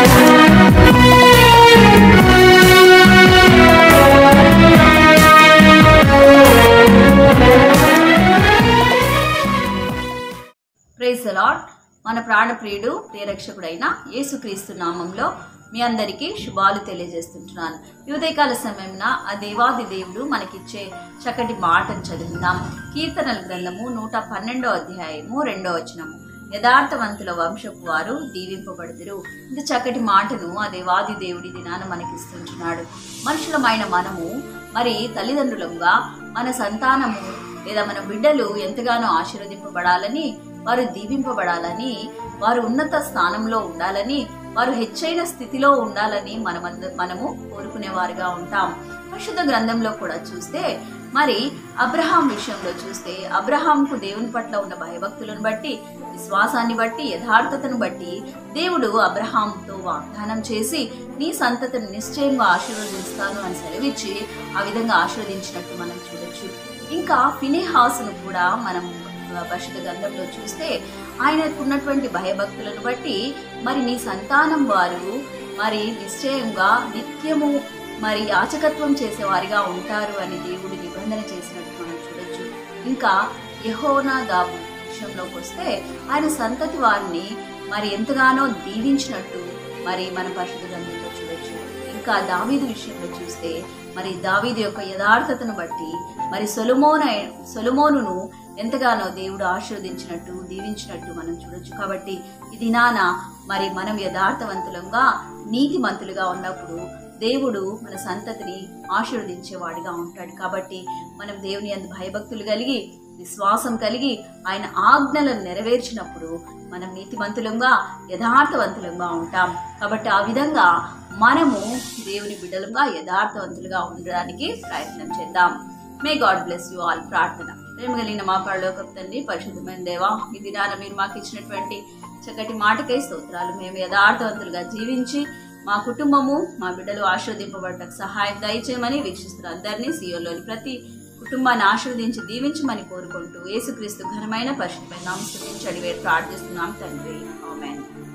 praise allot మన ప్రాణప్రియుడు ప్రియరక్షకుడైన యేసుక్రీస్తు నామంలో మీ అందరికీ శుభాలు తెలియజేస్తుంటున్నాను ఈ ఉదయకాల సమయంన ఆ దేవాది దేవుడు మనకిచ్చే చక్కటి మాటను చదువుదాం కీర్తనల గ్రంథము నూట పన్నెండో అధ్యాయము రెండో వచనము యథార్థవంతుల వంశపు వారు దీవింపబడుతురు ఇంత చక్కటి మాటను ఆ దేవాది దేవుడి దినాన మనకిస్తుంటున్నాడు మనుషులమైన మనము మరి తల్లిదండ్రులంగా మన సంతానము లేదా మన బిడ్డలు ఎంతగానో ఆశీర్వదింపబడాలని వారు దీవింపబడాలని వారు ఉన్నత స్థానంలో ఉండాలని వారు హెచ్చైన స్థితిలో ఉండాలని మనమంద మనము కోరుకునేవారుగా ఉంటాం పరిశుద్ధ గ్రంథంలో కూడా చూస్తే మరి అబ్రహాం విషయంలో చూస్తే అబ్రహాంకు దేవుని పట్ల ఉన్న భయభక్తులను బట్టి విశ్వాసాన్ని బట్టి యథార్థతను బట్టి దేవుడు అబ్రహాంతో వాగ్దానం చేసి నీ సంతతిని నిశ్చయంగా ఆశీర్వదిస్తాను అని సెలవిచ్చి ఆ విధంగా ఆశీర్వదించినట్టు మనం చూడొచ్చు ఇంకా ఫినేహాసును కూడా మనం పరిశుద్ధ గ్రంథంలో చూస్తే ఆయనకు ఉన్నటువంటి భయభక్తులను బట్టి మరి నీ సంతానం వారు మరి నిశ్చయంగా నిత్యము మరి యాచకత్వం చేసేవారిగా ఉంటారు అని దేవుడు నిబంధన చేసినట్టు మనం చూడొచ్చు ఇంకా యహోనా దాబు విషయంలోకి వస్తే ఆయన సంతతి వారిని మరి ఎంతగానో దీవించినట్టు మరి మన పరిశుద్ధ గ్రంథంలో చూడొచ్చు ఇంకా దావీదు విషయంలో చూస్తే మరి దావీదు యొక్క యథార్థతను బట్టి మరి సొలుమోన సొలుమోనును ఎంతగానో దేవుడు ఆశీర్వదించినట్టు దీవించినట్టు మనం చూడొచ్చు కాబట్టి ఇది నాన మరి మనం యథార్థవంతులంగా నీతిమంతులుగా ఉన్నప్పుడు దేవుడు మన సంతతిని ఆశీర్వదించేవాడిగా ఉంటాడు కాబట్టి మనం దేవుని అందు భయభక్తులు కలిగి విశ్వాసం కలిగి ఆయన ఆజ్ఞలను నెరవేర్చినప్పుడు మనం నీతిమంతులంగా యథార్థవంతులంగా ఉంటాం కాబట్టి ఆ విధంగా మనము దేవుని బిడ్డలుగా యథార్థవంతులుగా ఉండడానికి ప్రయత్నం చేద్దాం may God bless you all ప్రార్థన ప్రేమ కలిగిన మా పరలోకపు తండ్రి పరిశుద్ధమైన దేవా ఈ దినాన మీరు మాకు ఇచ్చినటువంటి చక్కటి మాటకై స్తోత్రాలు మేము యథార్థవంతులుగా జీవించి మా కుటుంబము మా బిడ్డలు ఆశీర్వదింపబడటకు సహాయం దయచేయమని వీక్షిస్తున్న అందరినీ సీయోలోని ప్రతి కుటుంబాన్ని ఆశీర్వదించి దీవించమని కోరుకుంటూ యేసుక్రీస్తు ఘనమైన పరిశుద్ధమైన నామస్తుతించి అడివేరు ప్రార్థిస్తున్నాం తండ్రి ఆమెన్